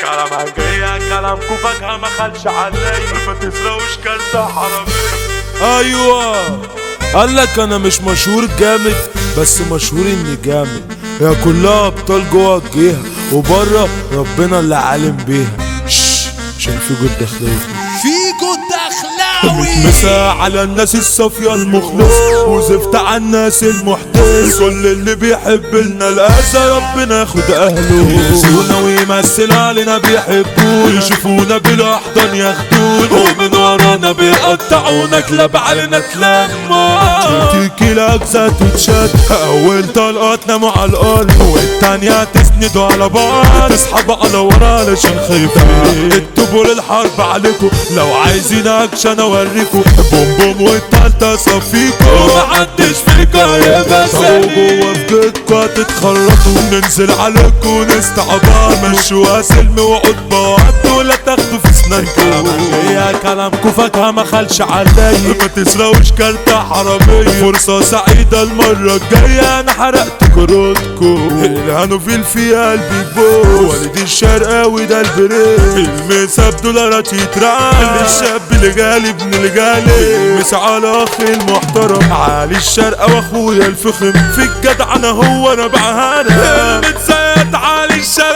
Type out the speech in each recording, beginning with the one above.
كلام جاية كلامكوا فجأة ما خلش عليا ما تسرقوش كارتة حرامية ايوه قال لك انا مش مشهور جامد بس مشهور اني جامد يا كلها ابطال جوه الجهه وبره ربنا اللي عالم بيها شش عشان في جود داخليه فيكو الدخلاوي مسا على الناس الصافية المخلص وزفت على الناس المحتس كل اللي بيحب لنا الأذى ربنا ياخد أهله يأذونا ويمثل علينا بيحبونا يشوفونا بالأحضان ياخدونا ومن ورانا بيقطعونا كلاب علينا تلمع تيجي الأجزاء تتشد أول طلقات ناموا على الأرض والتانية تسندوا على بعض تسحب على ورا علشان خايفين الطبول الحرب عليكم لو عايزين اكشن اوريكم بوم بوم والتالتة صفيكم محدش فيكم هيبقى سليم جوه في جيتكم هتتخرطوا ننزل عليكم نستعبار مشوا سلم وعود بعض ولا تاخدوا في سنانكم هي كلامكم فاكهة ما خلش عليا ما تسرقوش كارتة حرامية فرصة سعيدة المرة الجاية انا حرقت كروتكم الهانوا في فيها قلبي بوس والد الشرقاوي ده البريد المسا بدولارات يترعى الشاب اللي جالي ابن اللي جالي المسا على اخي المحترم علي الشرقة واخويا الفخم في الجدع انا هو انا بعهانا المتزايد علي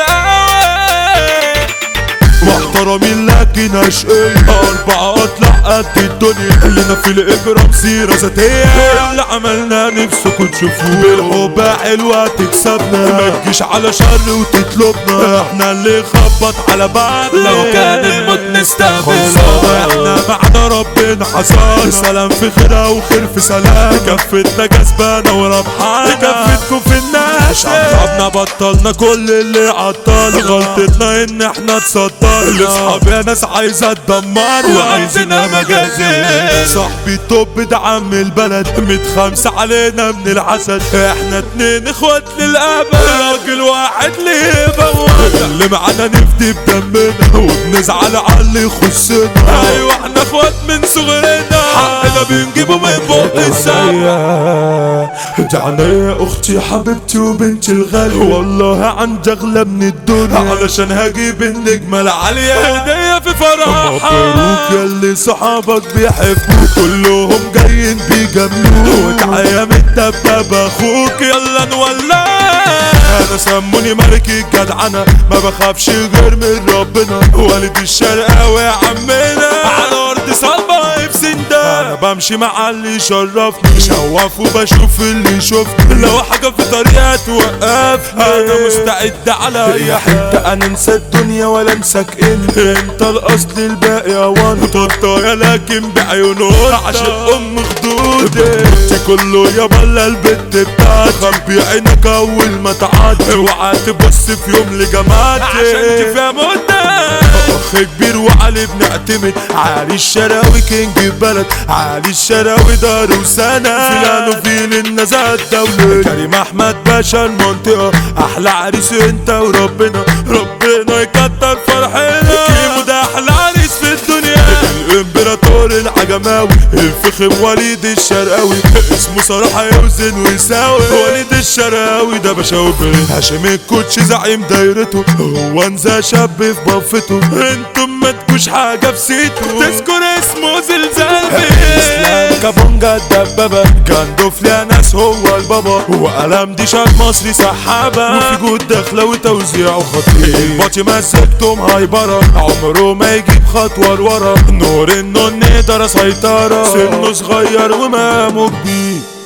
الشرقاوي محترمين لكن اشقية أربعة أطلع قد الدنيا لنا في الإجرام سيرة ذاتية اللي عملنا نفسكوا تشوفوه بالحب حلوة تكسبنا ما تجيش على شر وتطلبنا احنا اللي خبط على بعض لو كان الموت نستقبله احنا بعد ربنا حصل سلام في خير وخير في سلام كفتنا كسبانة وربحانة كفتكم في الناس شطبنا بطلنا كل اللي عطل غلطتنا ان احنا تصدرنا لاصحاب يا ناس عايزة تدمر وعايزينها مجازين صاحبي التوب ده عم البلد متخمسة علينا من العسل احنا اتنين اخوات للابد راجل واحد ليه بوابة اللي معانا نفدي بدمنا وبنزعل على اللي يخصنا ايوه احنا اخوات من صغرنا حقنا بنجيبه من فوق السما دعنا يا اختي حبيبتي وبنتي الغالية والله عندي اغلى من الدنيا علشان هجيب النجمة العالية هدية في فرحها مبروك ياللي صحابك بيحبوك كلهم جايين بيجاملوك وتعيا من الدباب اخوك يلا نولع انا سموني ملك الجدعنة ما بخافش غير من ربنا والد الشرقاوي يا عمنا على ارض صلبة في سندان انا بمشي مع اللي يشرفني شواف وبشوف اللي شفت لو حاجة في طريقة توقف انا مستعد على اي حتة انا انسى الدنيا ولا انساك انت انت الاصل الباقي يا وان طاطايا لكن بعيونه عشان ام خدودي كله يا بلا البت بتاعتي خبي عينك اول ما تعدي اوعى تبص في يوم لجماعتي عشان تفهموا اخ كبير وعلي بنعتمد علي الشراوي كينج البلد علي الشراوي دار وسنة فيلانو فيل النزاهة الدولة كريم احمد باشا المنطقة احلى عريس انت وربنا ربنا يكتر فرحنا كيمو ده احلى عريس في الدنيا الامبراطور العجماوي الفخم وليد الشرقاوي اسمه صراحة يوزن ويساوي وليد الشرقاوي ده باشا هاشم الكوتش زعيم دايرته هو انزا شاب في بفته انتم ما تكوش حاجة في سيته تذكر اسمه زلزال اسلام كابونجا الدبابة كان دوفلي ناس هو البابا وقلم دي شاب مصري سحابة وفي جود داخلة وتوزيع وخطير الباطي مسكتهم هايبرة عمره ما يجيب خطوة لورا نور النون نقدر سيطرة سنه صغير ومقامه كبير